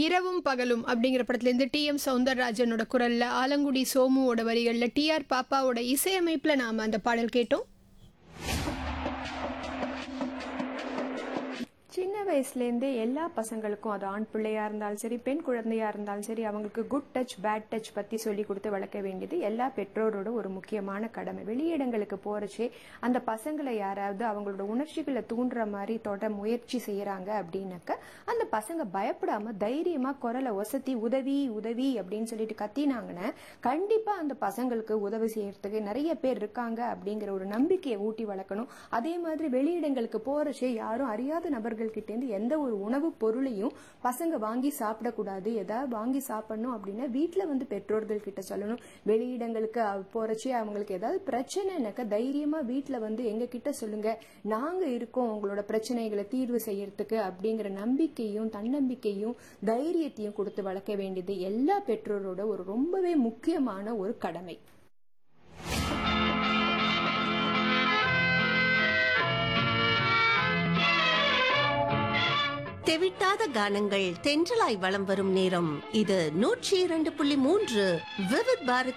இரவும் பகலும் அப்படிங்கிற படத்துலேருந்து டி எம் சௌந்தரராஜனோட குரல்ல ஆலங்குடி சோமுவோட வரிகளில் டி ஆர் பாப்பாவோட இசையமைப்புல நாம அந்த பாடல் கேட்டோம் சின்ன வயசுலேருந்தே எல்லா பசங்களுக்கும் அது ஆண் பிள்ளையா இருந்தாலும் சரி பெண் குழந்தையா இருந்தாலும் சரி அவங்களுக்கு குட் டச் பேட் டச் பத்தி சொல்லி கொடுத்து வளர்க்க வேண்டியது எல்லா பெற்றோரோட ஒரு முக்கியமான கடமை வெளியிடங்களுக்கு போறச்சே அந்த பசங்களை யாராவது அவங்களோட உணர்ச்சிகளை தூண்டுற மாதிரி தொட முயற்சி செய்யறாங்க அப்படின்னாக்க அந்த பசங்க பயப்படாம தைரியமா குரலை ஒசத்தி உதவி உதவி அப்படின்னு சொல்லிட்டு கத்தினாங்கன்னா கண்டிப்பா அந்த பசங்களுக்கு உதவி செய்யறதுக்கு நிறைய பேர் இருக்காங்க அப்படிங்கிற ஒரு நம்பிக்கையை ஊட்டி வளர்க்கணும் அதே மாதிரி வெளியிடங்களுக்கு போறச்சே யாரும் அறியாத நபர்கள் கிட்ட இருந்து எந்த ஒரு உணவுப் பொருளையும் பசங்க வாங்கி சாப்பிடக்கூடாது ஏதாவது வாங்கி சாப்பிடணும் அப்படின்னா வீட்டுல வந்து பெற்றோர்கள் கிட்ட சொல்லணும் வெளியிடங்களுக்கு அவ- போறச்சே அவங்களுக்கு ஏதாவது பிரச்சனைனாக்க தைரியமா வீட்டுல வந்து எங்க கிட்ட சொல்லுங்க நாங்க இருக்கோம் உங்களோட பிரச்சனைகளை தீர்வு செய்யறதுக்கு அப்படிங்கிற நம்பிக்கையும் தன்னம்பிக்கையும் தைரியத்தையும் கொடுத்து வளர்க்க வேண்டியது எல்லா பெற்றோரோட ஒரு ரொம்பவே முக்கியமான ஒரு கடமை தெவிட்டாத கானங்கள் தென்றலாய் வலம் வரும் நேரம் இது நூற்றி இரண்டு புள்ளி மூன்று விவித் பாரதி